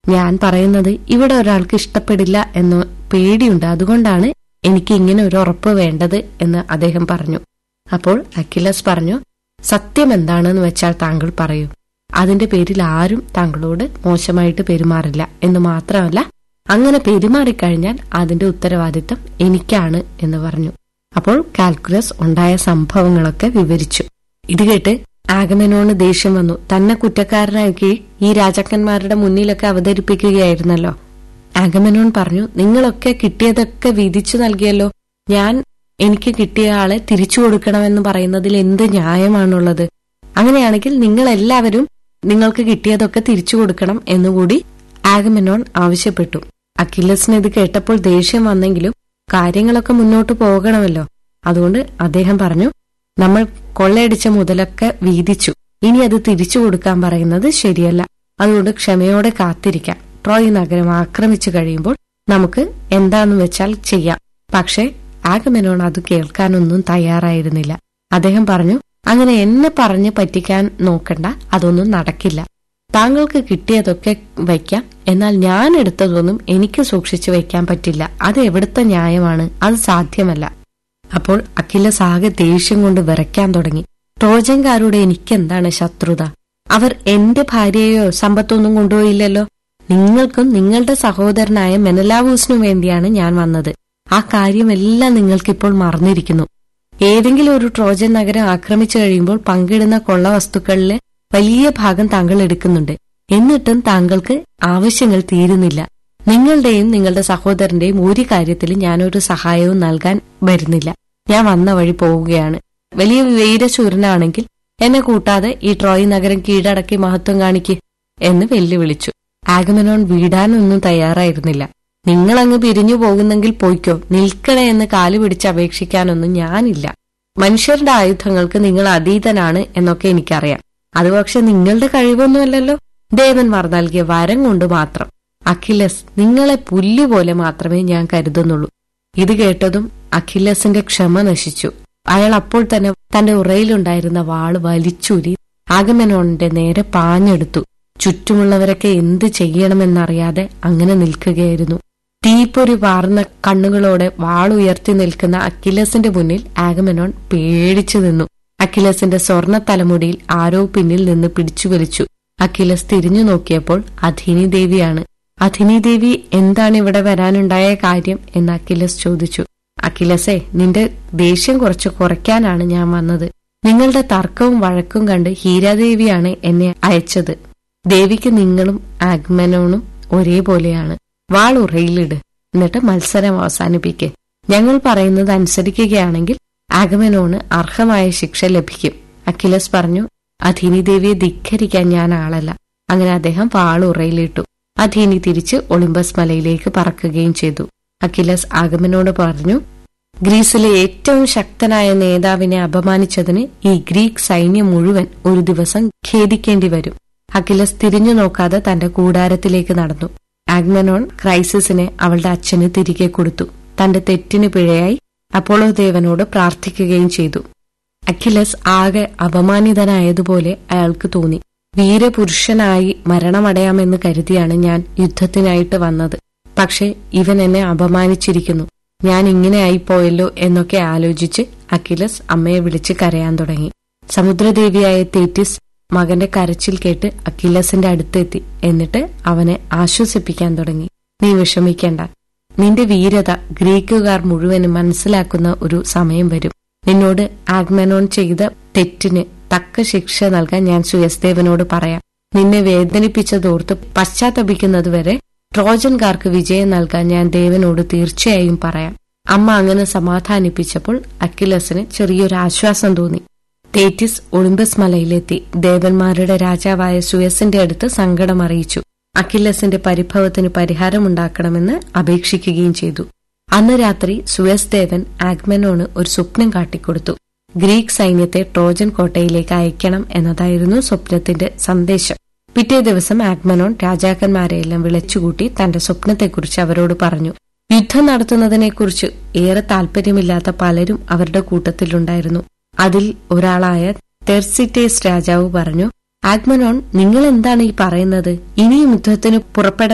ഞാൻ പറയുന്നത് ഇവിടെ ഒരാൾക്ക് ഇഷ്ടപ്പെടില്ല എന്ന് പേടിയുണ്ട് അതുകൊണ്ടാണ് എനിക്ക് ഇങ്ങനെ ഒരു ഉറപ്പ് വേണ്ടത് എന്ന് അദ്ദേഹം പറഞ്ഞു അപ്പോൾ അഖിലസ് പറഞ്ഞു സത്യം എന്താണെന്ന് വെച്ചാൽ താങ്കൾ പറയൂ അതിന്റെ പേരിൽ ആരും താങ്കളോട് മോശമായിട്ട് പെരുമാറില്ല എന്ന് മാത്രമല്ല അങ്ങനെ പെരുമാറിക്കഴിഞ്ഞാൽ അതിന്റെ ഉത്തരവാദിത്തം എനിക്കാണ് എന്ന് പറഞ്ഞു അപ്പോൾ കാൽക്കുലസ് ഉണ്ടായ സംഭവങ്ങളൊക്കെ വിവരിച്ചു ഇത് കേട്ട് ആഗമനോന് ദേഷ്യം വന്നു തന്നെ കുറ്റക്കാരനാക്കി ഈ രാജാക്കന്മാരുടെ മുന്നിലൊക്കെ അവതരിപ്പിക്കുകയായിരുന്നല്ലോ ആഗമനോൻ പറഞ്ഞു നിങ്ങളൊക്കെ കിട്ടിയതൊക്കെ വിധിച്ചു നൽകിയല്ലോ ഞാൻ എനിക്ക് കിട്ടിയ ആളെ തിരിച്ചു കൊടുക്കണമെന്ന് പറയുന്നതിൽ എന്ത് ന്യായമാണുള്ളത് അങ്ങനെയാണെങ്കിൽ നിങ്ങൾ എല്ലാവരും നിങ്ങൾക്ക് കിട്ടിയതൊക്കെ തിരിച്ചു കൊടുക്കണം എന്നുകൂടി ആഗമനോൺ ആവശ്യപ്പെട്ടു അഖിലസിന് ഇത് കേട്ടപ്പോൾ ദേഷ്യം വന്നെങ്കിലും കാര്യങ്ങളൊക്കെ മുന്നോട്ട് പോകണമല്ലോ അതുകൊണ്ട് അദ്ദേഹം പറഞ്ഞു നമ്മൾ കൊള്ളയടിച്ച മുതലൊക്കെ വീതിച്ചു ഇനി അത് തിരിച്ചു കൊടുക്കാൻ പറയുന്നത് ശരിയല്ല അതുകൊണ്ട് ക്ഷമയോടെ കാത്തിരിക്കാം ട്രോയ് നഗരം ആക്രമിച്ചു കഴിയുമ്പോൾ നമുക്ക് എന്താന്ന് വെച്ചാൽ ചെയ്യാം പക്ഷേ ആഗമനോൺ അത് കേൾക്കാനൊന്നും തയ്യാറായിരുന്നില്ല അദ്ദേഹം പറഞ്ഞു അങ്ങനെ എന്നെ പറഞ്ഞ് പറ്റിക്കാൻ നോക്കണ്ട അതൊന്നും നടക്കില്ല താങ്കൾക്ക് കിട്ടിയതൊക്കെ വയ്ക്കാം എന്നാൽ ഞാൻ എടുത്തതൊന്നും എനിക്ക് സൂക്ഷിച്ചു വയ്ക്കാൻ പറ്റില്ല അത് എവിടുത്തെ ന്യായമാണ് അത് സാധ്യമല്ല അപ്പോൾ അഖിലസ് ആകെ ദേഷ്യം കൊണ്ട് വിറയ്ക്കാൻ തുടങ്ങി ട്രോജൻകാരുടെ എനിക്കെന്താണ് ശത്രുത അവർ എന്റെ ഭാര്യയെയോ സമ്പത്തൊന്നും കൊണ്ടുപോയില്ലല്ലോ നിങ്ങൾക്കും നിങ്ങളുടെ സഹോദരനായ മെനലാവൂസിനും വേണ്ടിയാണ് ഞാൻ വന്നത് ആ കാര്യമെല്ലാം നിങ്ങൾക്കിപ്പോൾ മറന്നിരിക്കുന്നു ഏതെങ്കിലും ഒരു ട്രോജൻ നഗരം ആക്രമിച്ചു കഴിയുമ്പോൾ പങ്കിടുന്ന കൊള്ള വസ്തുക്കളിലെ വലിയ ഭാഗം താങ്കൾ എടുക്കുന്നുണ്ട് എന്നിട്ടും താങ്കൾക്ക് ആവശ്യങ്ങൾ തീരുന്നില്ല നിങ്ങളുടെയും നിങ്ങളുടെ സഹോദരന്റെയും ഒരു കാര്യത്തിലും ഞാനൊരു സഹായവും നൽകാൻ വരുന്നില്ല ഞാൻ വന്ന വഴി പോവുകയാണ് വലിയ വീരശൂരനാണെങ്കിൽ എന്നെ കൂട്ടാതെ ഈ ട്രോയ് നഗരം കീഴടക്കി മഹത്വം കാണിക്ക് എന്ന് വെല്ലുവിളിച്ചു ആഗമനോൺ വീടാനൊന്നും തയ്യാറായിരുന്നില്ല നിങ്ങളങ്ങ് പിരിഞ്ഞു പോകുന്നെങ്കിൽ പോയിക്കോ നിൽക്കണേ എന്ന് കാലു പിടിച്ച് അപേക്ഷിക്കാനൊന്നും ഞാനില്ല മനുഷ്യരുടെ ആയുധങ്ങൾക്ക് നിങ്ങൾ അതീതനാണ് എന്നൊക്കെ എനിക്കറിയാം അത് പക്ഷെ നിങ്ങളുടെ കഴിവൊന്നുമല്ലല്ലോ ദേവന്മാർ നൽകിയ വരം കൊണ്ട് മാത്രം അഖിലസ് നിങ്ങളെ പുല്ലുപോലെ മാത്രമേ ഞാൻ കരുതുന്നുള്ളൂ ഇത് കേട്ടതും അഖിലസിന്റെ ക്ഷമ നശിച്ചു അയാൾ അപ്പോൾ തന്നെ തന്റെ ഉറയിലുണ്ടായിരുന്ന വാള് വലിച്ചൂരി ആഗമനോണിന്റെ നേരെ പാഞ്ഞെടുത്തു ചുറ്റുമുള്ളവരൊക്കെ എന്ത് ചെയ്യണമെന്നറിയാതെ അങ്ങനെ നിൽക്കുകയായിരുന്നു തീപ്പൊരി വാർന്ന കണ്ണുകളോടെ വാളുയർത്തി നിൽക്കുന്ന അഖിലസിന്റെ മുന്നിൽ ആഗമനോൺ പേടിച്ചു നിന്നു അഖിലസിന്റെ സ്വർണ്ണ തലമുടിയിൽ ആരോ പിന്നിൽ നിന്ന് പിടിച്ചു വലിച്ചു അഖിലസ് തിരിഞ്ഞു നോക്കിയപ്പോൾ അധിനി ദേവിയാണ് അധിനി ദേവി എന്താണ് ഇവിടെ വരാനുണ്ടായ കാര്യം എന്ന് അഖിലസ് ചോദിച്ചു അഖിലസേ നിന്റെ ദേഷ്യം കുറച്ച് കുറയ്ക്കാനാണ് ഞാൻ വന്നത് നിങ്ങളുടെ തർക്കവും വഴക്കും കണ്ട് ഹീരാദേവിയാണ് എന്നെ അയച്ചത് ദേവിക്ക് നിങ്ങളും ആഗ്മനോണും ഒരേപോലെയാണ് വാൾ ഉറയിലിട് എന്നിട്ട് മത്സരം അവസാനിപ്പിക്ക് ഞങ്ങൾ പറയുന്നത് അനുസരിക്കുകയാണെങ്കിൽ ആഗമനോണ് അർഹമായ ശിക്ഷ ലഭിക്കും അഖിലസ് പറഞ്ഞു അധീനി ദേവിയെ ധിക്കരിക്കാൻ ഞാൻ ആളല്ല അങ്ങനെ അദ്ദേഹം വാൾ ഉറയിലിട്ടു അധീനി തിരിച്ച് ഒളിമ്പസ് മലയിലേക്ക് പറക്കുകയും ചെയ്തു അഖിലസ് ആഗമനോട് പറഞ്ഞു ഗ്രീസിലെ ഏറ്റവും ശക്തനായ നേതാവിനെ അപമാനിച്ചതിന് ഈ ഗ്രീക്ക് സൈന്യം മുഴുവൻ ഒരു ദിവസം ഖേദിക്കേണ്ടി വരും അഖിലസ് തിരിഞ്ഞു നോക്കാതെ തന്റെ കൂടാരത്തിലേക്ക് നടന്നു ആഗ്മനോൺ ക്രൈസിസിനെ അവളുടെ അച്ഛന് തിരികെ കൊടുത്തു തന്റെ തെറ്റിന് പിഴയായി അപ്പോളോ ദേവനോട് പ്രാർത്ഥിക്കുകയും ചെയ്തു അഖിലസ് ആകെ അപമാനിതനായതുപോലെ അയാൾക്ക് തോന്നി വീരപുരുഷനായി മരണമടയാമെന്ന് കരുതിയാണ് ഞാൻ യുദ്ധത്തിനായിട്ട് വന്നത് പക്ഷെ ഇവൻ എന്നെ അപമാനിച്ചിരിക്കുന്നു ഞാൻ ഇങ്ങനെ ആയിപ്പോയല്ലോ എന്നൊക്കെ ആലോചിച്ച് അഖിലസ് അമ്മയെ വിളിച്ച് കരയാൻ തുടങ്ങി സമുദ്രദേവിയായ തേറ്റിസ് മകന്റെ കരച്ചിൽ കേട്ട് അഖിലസിന്റെ അടുത്തെത്തി എന്നിട്ട് അവനെ ആശ്വസിപ്പിക്കാൻ തുടങ്ങി നീ വിഷമിക്കേണ്ട നിന്റെ വീരത ഗ്രീക്കുകാർ മുഴുവനും മനസ്സിലാക്കുന്ന ഒരു സമയം വരും നിന്നോട് ആഗ്മനോൺ ചെയ്ത തെറ്റിന് തക്ക ശിക്ഷ നൽകാൻ ഞാൻ സുയസ്ദേവനോട് പറയാം നിന്നെ വേദനിപ്പിച്ചതോർത്ത് പശ്ചാത്തപിക്കുന്നതുവരെ ട്രോജൻകാർക്ക് വിജയം നൽകാൻ ഞാൻ ദേവനോട് തീർച്ചയായും പറയാം അമ്മ അങ്ങനെ സമാധാനിപ്പിച്ചപ്പോൾ അക്കിലസിന് ചെറിയൊരു ആശ്വാസം തോന്നി തേറ്റിസ് ഒളിമ്പസ് മലയിലെത്തി ദേവന്മാരുടെ രാജാവായ സുയസിന്റെ അടുത്ത് സങ്കടം അറിയിച്ചു അക്കില്ലസിന്റെ പരിഭവത്തിന് പരിഹാരമുണ്ടാക്കണമെന്ന് അപേക്ഷിക്കുകയും ചെയ്തു അന്ന് രാത്രി സുയസ് ദേവൻ ആഗ്മനോണ് ഒരു സ്വപ്നം കാട്ടിക്കൊടുത്തു ഗ്രീക്ക് സൈന്യത്തെ ട്രോജൻ കോട്ടയിലേക്ക് അയക്കണം എന്നതായിരുന്നു സ്വപ്നത്തിന്റെ സന്ദേശം പിറ്റേ ദിവസം ആഗ്മനോൺ രാജാക്കന്മാരെയെല്ലാം വിളിച്ചുകൂട്ടി തന്റെ സ്വപ്നത്തെക്കുറിച്ച് അവരോട് പറഞ്ഞു യുദ്ധം നടത്തുന്നതിനെക്കുറിച്ച് ഏറെ താല്പര്യമില്ലാത്ത പലരും അവരുടെ കൂട്ടത്തിലുണ്ടായിരുന്നു അതിൽ ഒരാളായ തെർസിറ്റേസ് രാജാവ് പറഞ്ഞു ആഗ്മനോൺ നിങ്ങൾ എന്താണ് ഈ പറയുന്നത് ഇനിയും യുദ്ധത്തിന് പുറപ്പെട